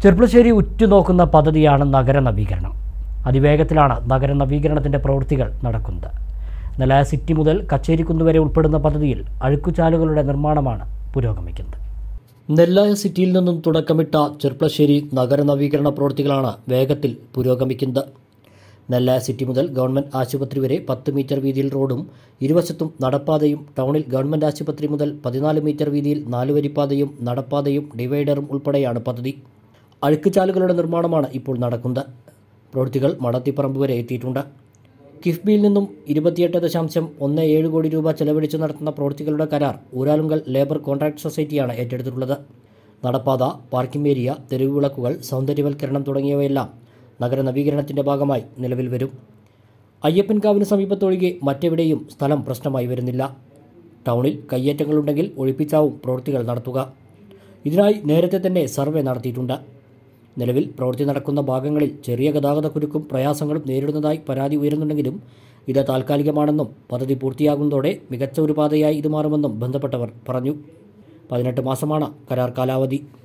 ചെർപ്പളശ്ശേരി ഉറ്റുനോക്കുന്ന പദ്ധതിയാണ് നഗര നവീകരണം അതിവേഗത്തിലാണ് നഗര നവീകരണത്തിൻ്റെ പ്രവൃത്തികൾ നടക്കുന്നത് നെലായ സിറ്റി മുതൽ കച്ചേരിക്കുന്ന് വരെ ഉൾപ്പെടുന്ന പദ്ധതിയിൽ അഴുക്കുചാലുകളുടെ നിർമ്മാണമാണ് പുരോഗമിക്കുന്നത് നെല്ലായ സിറ്റിയിൽ നിന്നും തുടക്കമിട്ട ചെർപ്പളശ്ശേരി നഗര നവീകരണ പ്രവൃത്തികളാണ് വേഗത്തിൽ പുരോഗമിക്കുന്നത് നെല്ലായ സിറ്റി മുതൽ ഗവൺമെൻറ് ആശുപത്രി വരെ പത്ത് മീറ്റർ വീതിയിൽ റോഡും ഇരുവശത്തും നടപ്പാതയും ടൗണിൽ ഗവൺമെൻറ് ആശുപത്രി മുതൽ പതിനാല് മീറ്റർ വീതിയിൽ നാലുവരിപ്പാതയും നടപ്പാതയും ഡിവൈഡറും ഉൾപ്പെടെയാണ് പദ്ധതി അഴുക്കുചാലുകളുടെ നിർമ്മാണമാണ് ഇപ്പോൾ നടക്കുന്നത് പ്രവൃത്തികൾ മടത്തിപ്പറമ്പ് വരെ എത്തിയിട്ടുണ്ട് കിഫ്ബിയിൽ നിന്നും ഇരുപത്തിയെട്ട് ദശാംശം ഒന്ന് ഏഴ് കോടി രൂപ ചെലവഴിച്ച് നടത്തുന്ന പ്രവൃത്തികളുടെ കരാർ ഊരാലുങ്കൽ ലേബർ കോൺട്രാക്ട് സൊസൈറ്റിയാണ് ഏറ്റെടുത്തിട്ടുള്ളത് നടപ്പാത പാർക്കിംഗ് ഏരിയ തെരുവ് വിളക്കുകൾ സൗന്ദര്യവൽക്കരണം തുടങ്ങിയവയെല്ലാം നഗര നവീകരണത്തിൻ്റെ ഭാഗമായി നിലവിൽ വരും അയ്യപ്പൻകാവിന് സമീപത്തൊഴികെ മറ്റെവിടെയും സ്ഥലം പ്രശ്നമായി വരുന്നില്ല ടൗണിൽ കയ്യേറ്റങ്ങളുണ്ടെങ്കിൽ ഒഴിപ്പിച്ചാവും പ്രവൃത്തികൾ നടത്തുക ഇതിനായി നേരത്തെ തന്നെ സർവേ നടത്തിയിട്ടുണ്ട് നിലവിൽ പ്രവൃത്തി നടക്കുന്ന ഭാഗങ്ങളിൽ ചെറിയ ഗതാഗതക്കുരുക്കും പ്രയാസങ്ങളും നേരിടുന്നതായി പരാതി ഉയരുന്നുണ്ടെങ്കിലും ഇത് താൽക്കാലികമാണെന്നും പദ്ധതി പൂർത്തിയാകുന്നതോടെ മികച്ച ഒരു പാതയായി ഇത് മാറുമെന്നും ബന്ധപ്പെട്ടവർ പറഞ്ഞു പതിനെട്ട് മാസമാണ് കരാർ കാലാവധി